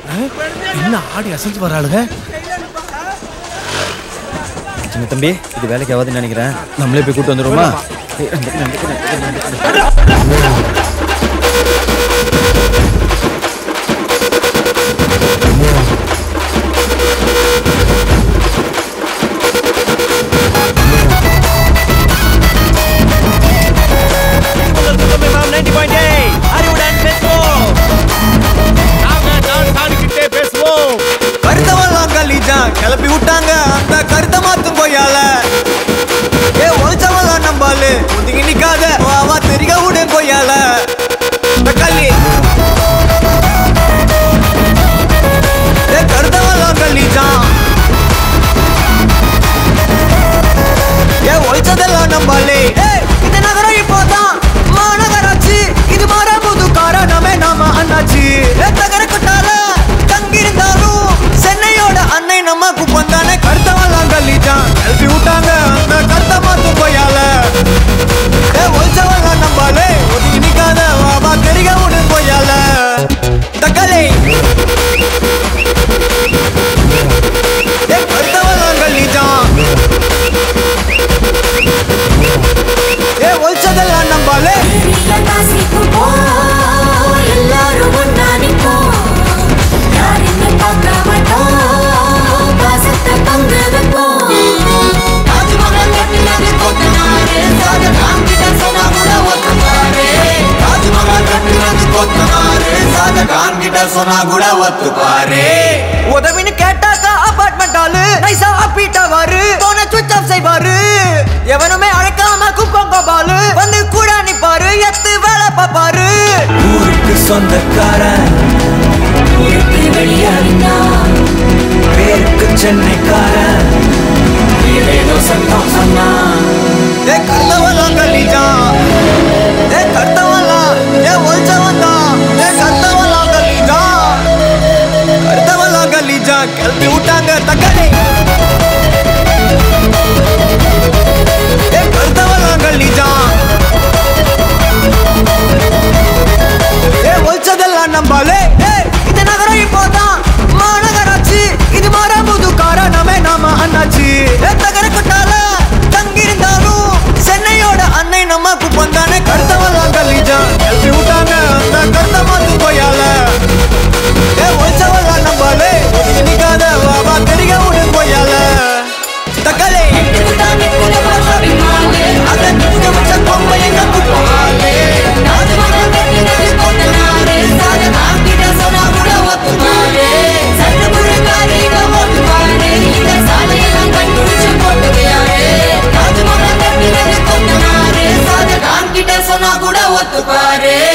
என்ன ஆடி அசைஞ்சு வராளுங்க சின்ன தம்பி இது வேலைக்கு ஆகாதுன்னு நினைக்கிறேன் நம்மளே போய் கூட்டு வந்துருவோமா கருத்தவெல்லாம் கலீஜான் கிளப்பி விட்டாங்க அந்த கருத்தை மாத்தும் கொய்யால ஏ ஒழிச்சவெல்லாம் நம்பாலு ஒதுங்கி நிக்காத வா தெரிக விடு கொய்யால தக்காளி ஏ கருத்தவெல்லாம் கலீஜான் ஏ ஒழிச்சதெல்லாம் நம்பாலே ஏய், இந்த நகரம் இப்போதான் மாநகராட்சி இது மாற புது காரணமே நாம அண்ணாச்சி ஏ, தகர கொட்டால தங்கியிருந்தாலும் சென்னையோட அன்னை நம்ம குப்பம் தானே கருத்தவெல்லாம் கல்லிட்டான் எழுப்பி விட்டாங்க அந்த கருத்த மாத்து கொய்யால ஏ ஒழிச்சவெல்லாம் நம்பாலே ஒதுங்கி நிக்காத வா வா தெரிக விடு கொய்யால தக்காளி ஏ கருத்தவெல்லாம் கல்லிட்டான் ஏ ஒழிச்சதெல்லாம் நம்பாலே பெரிய காசிக்கு போ, எல்லாரும் ஒண்ணா நிப்போம். யாருன்னு பார்க்க மாட்டோம், பாசத்தை பங்கு வைப்போம். தாஜ்மஹால் கட்டினது கொத்தனாரு, ஷாஜகான் கிட்ட சொன்னா கூட ஒத்துப்பாரு. தாஜ்மஹால் கட்டுறது கொத்தனாரு ஷாஜகான் கிட்ட சொன்னா கூட ஒத்துப்பாரு உதவின்னு கேட்டாக்கா அபார்ட்மெண்ட் ஆளு நைசா அப்பீட்டவாரு போன சுவிட்ச் ஆஃப் செய்வாரு எவனுமே அழைக்காம குப்பம் கோபாலு வந்து கூட நிப்பாரு எத்து வேலை பாப்பாரு ஊருக்கு சொந்தக்காரன் ஊருக்கு வெளியாடினா, பேருக்கு சென்னைக்காரன் ஏதேதோ சத்தம் சொன்னா ஏ கர்த்தவெல்லாம் கல்லிட்டான் ஏ கர்த்தவெல்லாம் ஏ ஒழிச்சவன் தான் ஏ கர்த்தவெல்லாம் கல்லிட்டான் கர்த்தவெல்லாம் கல்லிட்டான் கிளப்பி விட்டாங்க தக்காளி ஏ கர்த்தவெல்லாம் கல்லிட்டான் ஏ ஒழிச்சதெல்லாம் நம்பாலே ஏ இந்த நகரம் இப்போதான் மாநகராட்சி இது மாற புது காரணமே நாம அண்ணாச்சி ஏ தகர கொட்டால தங்கியிருந்தாலும் சென்னையோட அன்னை நம்ம குப்பம் தானே கருத்தவெல்லாம் கல்லிஜான் எழுப்பி விட்டாங்க அந்த கருத்த மாத்து கொய்யால ஏ ஒழிச்சவெல்லாம் நம்பாலே ஒதுங்கி நிக்காத வா வா தெரிக விடு கொய்யால தக்காளி கூட்டாளி கூட பாஷாவி மாலு. அந்த நிமிஷ வச்ச பொம்மை எங்க குப்பாலே தாஜ்மஹால் கட்டினது கொத்தனாரு, ஷாஜகான் கிட்ட சொன்னா கூட ஒத்துப்பாரு. சட்டப்புறக்காரிங்க ஓட்டுவாரு, இந்த சாலையெல்லாம் கண்டுபிடிச்சு போட்டுவையாரு. தாஜ்மஹால் கட்டினது கொத்தனாரு, ஷாஜகான் கிட்ட சொன்னா கூட ஒத்துப்பாரு